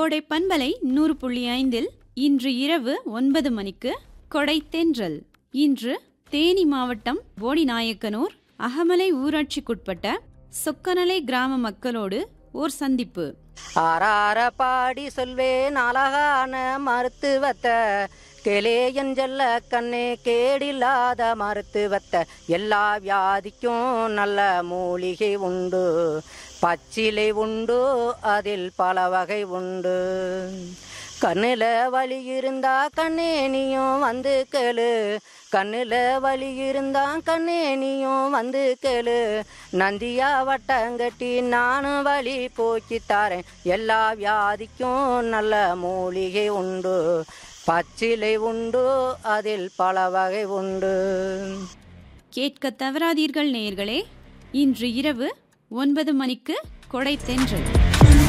கோடை பண்பலை நூறு புள்ளி ஐந்தில் இன்று இரவு ஒன்பது மணிக்கு கொடை தென்றல் இன்று தேனி மாவட்டம் போடிநாயக்கனூர் அகமலை ஊராட்சிக்குட்பட்ட சொக்கநலை கிராம மக்களோடு ஓர் சந்திப்பு ஆறார பாடி சொல்வேன் அழகான மருத்துவத்தை கிளேயன் செல்ல கண்ணே கேடில்லாத மருத்துவத்தை எல்லா வியாதிக்கும் நல்ல மூலிகை உண்டு பச்சிலை உண்டு அதில் பல வகை உண்டு கண்ணுல வலி இருந்தா கண்ணே நீயும் வந்து கேளு கண்ணுல வலி இருந்தா கண்ணே நீயும் வந்து கேளு நந்தியா வட்டங்கட்டி நானும் வலி போக்கி தாரேன் எல்லா வியாதிக்கும் நல்ல மூலிகை உண்டு பச்சிலை உண்டு அதில் பல வகை உண்டு கேட்க தவறாதீர்கள் நேயர்களே இன்று இரவு ஒன்பது மணிக்கு கொடை தென்றல்